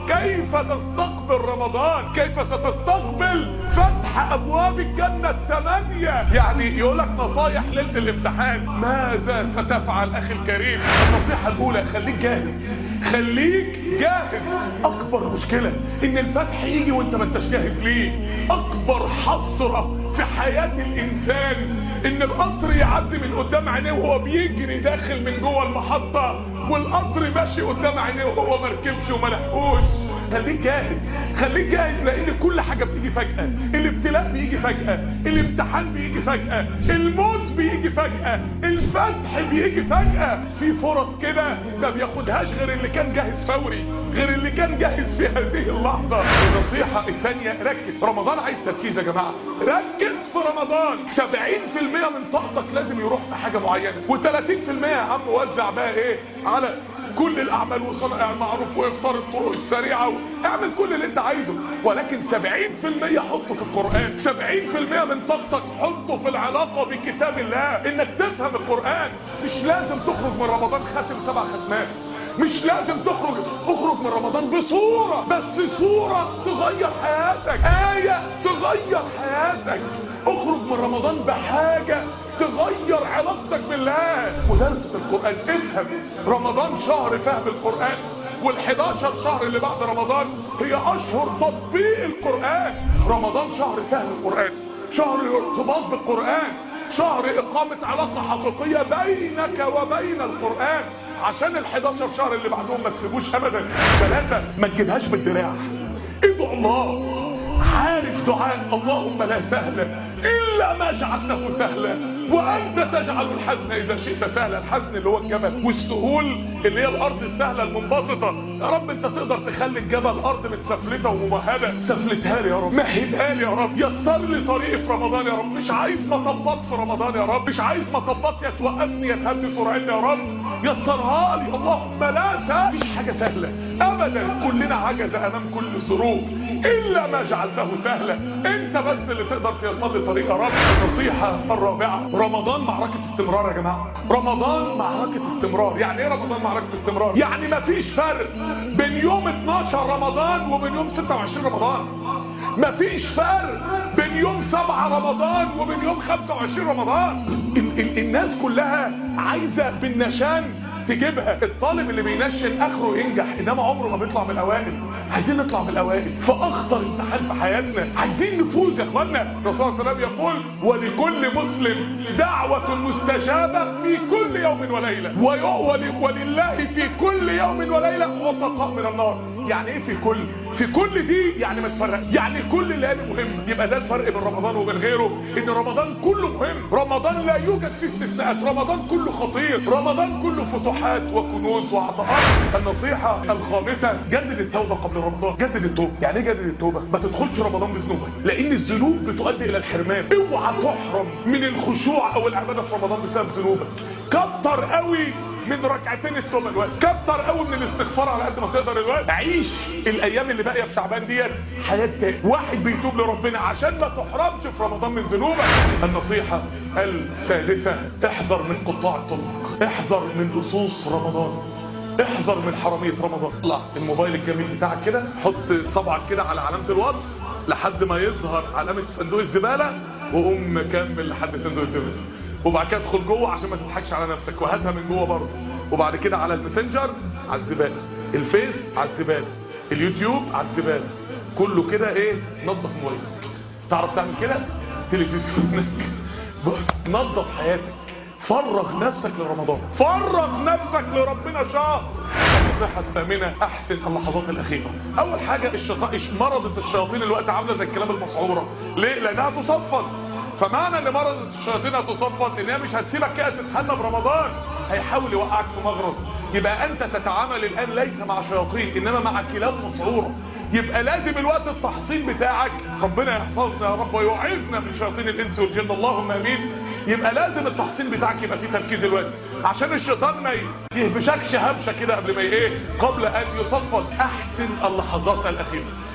كيف تستقبل رمضان كيف ستستقبل فتح ابواب الجنة الثمانية يعني يقول لك نصايح ليلة الامتحان ماذا ستفعل اخي الكريم النصيحة الاولى خليك جاهز خليك جاهز اكبر مشكلة ان الفتح يجي وانت ما انتش جاهز ليه اكبر حسرة في حياة الانسان ان القطر يعدي من قدام عينيه وهو بيجري داخل من جوه المحطة والقطر ماشي قدام عينيه وهو مركبش وما لحقوش خليك جاهز خليك جاهز لان كل حاجة بتيجي فجأة الابتلاء بيجي فجأة الامتحان بيجي فجأة الموت بيجي فجأة الفتح بيجي فجأة في فرص كده ما بياخدهاش غير اللي كان جاهز فوري غير اللي كان جاهز في هذه اللحظة النصيحة الثانية ركز رمضان عايز تركيز يا جماعة ركز في رمضان 70% من طاقتك لازم يروح في حاجة معينة و30% يا عم وزع بقى ايه على كل الاعمال وصنع المعروف وافطار الطرق السريعة اعمل كل اللي انت عايزه ولكن 70% حطه في القرآن 70% من طاقتك حطه في العلاقة بكتاب الله انك تفهم القرآن مش لازم تخرج من رمضان خاتم سبع ختمات مش لازم تخرج اخرج من رمضان بصورة بس صورة تغير حياتك آية تغير حياتك اخرج من رمضان بحاجة تغير علاقتك بالله مدرسة القرآن افهم رمضان شهر فهم القرآن وال11 شهر اللي بعد رمضان هي اشهر تطبيق القرآن رمضان شهر فهم القرآن شهر الارتباط بالقرآن شهر اقامة علاقة حقيقية بينك وبين القرآن عشان ال11 شهر اللي بعدهم ما تسيبوش ابدا ثلاثة ما تجيبهاش بالدراع ادعو الله عارف دعاء اللهم لا سهل إلا ما جعلته سهلا وأنت تجعل الحزن إذا شئت سهلا الحزن اللي هو الجبل والسهول اللي هي الأرض السهلة المنبسطة يا رب أنت تقدر تخلي الجبل أرض متسفلتة وممهدة سفلتها لي يا رب مهدها لي يا رب يسر لي طريقي في رمضان يا رب مش عايز مطبات في رمضان يا رب مش عايز مطبات يا توقفني يا تهدي سرعتي يا رب يسرها لي اللهم لا سهل مش حاجة سهلة أبدا كلنا عجز أمام كل الظروف إلا ما جعلته سهلا أنت بس اللي تقدر تيسر لي طريق يا رب النصيحة الرابعة رمضان معركة استمرار يا جماعة رمضان معركة استمرار يعني ايه رمضان معركة استمرار يعني مفيش فرق بين يوم 12 رمضان وبين يوم 26 رمضان مفيش فرق بين يوم 7 رمضان وبين يوم 25 رمضان ال ال الناس كلها عايزة بالنشان تجيبها الطالب اللي بينشن اخره ينجح انما عمره ما بيطلع من الاوائل عايزين نطلع من الاوائل فاخطر امتحان في حياتنا عايزين نفوز يا اخوانا الرسول صلى الله عليه وسلم يقول ولكل مسلم دعوة مستجابة في كل يوم وليلة وي- ولله في كل يوم وليلة عتقاء من النار يعني ايه في كل في كل دي يعني ما تفرق يعني كل ليالي مهم يبقى ده الفرق بين رمضان وبين غيره ان رمضان كله مهم رمضان لا يوجد فيه استثناءات رمضان كله خطير رمضان كله فتوحات وكنوز وعطاءات النصيحة الخامسة جدد التوبة قبل رمضان جدد التوبة يعني ايه جدد التوبة ما تدخلش رمضان بذنوبك لان الذنوب بتؤدي الى الحرمان اوعى تحرم من الخشوع او العبادة في رمضان بسبب ذنوبك كتر قوي من ركعتين التوبه الوقت كتر قوي من الاستغفار على قد ما تقدر الوقت عيش الايام اللي باقيه في شعبان ديت حياه تاني واحد بيتوب لربنا عشان ما تحرمش في رمضان من ذنوبك النصيحه الثالثه احذر من قطاع الطرق احذر من لصوص رمضان احذر من حراميه رمضان طلع الموبايل الجميل بتاعك كده حط صبعك كده على علامه الوصل لحد ما يظهر علامه صندوق الزباله وقوم كمل لحد صندوق الزباله وبعد كده ادخل جوه عشان ما تضحكش على نفسك وهاتها من جوه برضه وبعد كده على الماسنجر على الزباله الفيس على الزباله اليوتيوب على الزباله كله كده ايه نظف موبايلك تعرف تعمل كده تلفزيونك بص نظف حياتك فرغ نفسك لرمضان فرغ نفسك لربنا شهر النصيحة الثامنة احسن اللحظات الاخيرة اول حاجة الشيطان مرضة الشياطين الوقت عاملة زي الكلاب المسعورة ليه لانها تصفد فمعنى ان مرض الشياطين هتصفد ان هي مش هتسيبك كده تتحنى برمضان هيحاول يوقعك في مغرض يبقى انت تتعامل الان ليس مع شياطين انما مع كلاب مسعوره يبقى لازم الوقت التحصين بتاعك ربنا يحفظنا يا رب ويعيذنا من شياطين الانس والجن اللهم امين يبقى لازم التحصين بتاعك يبقى فيه تركيز الوقت عشان الشيطان ما يهبشكش هبشه كده قبل ما ايه قبل ان يصفد احسن اللحظات الاخيره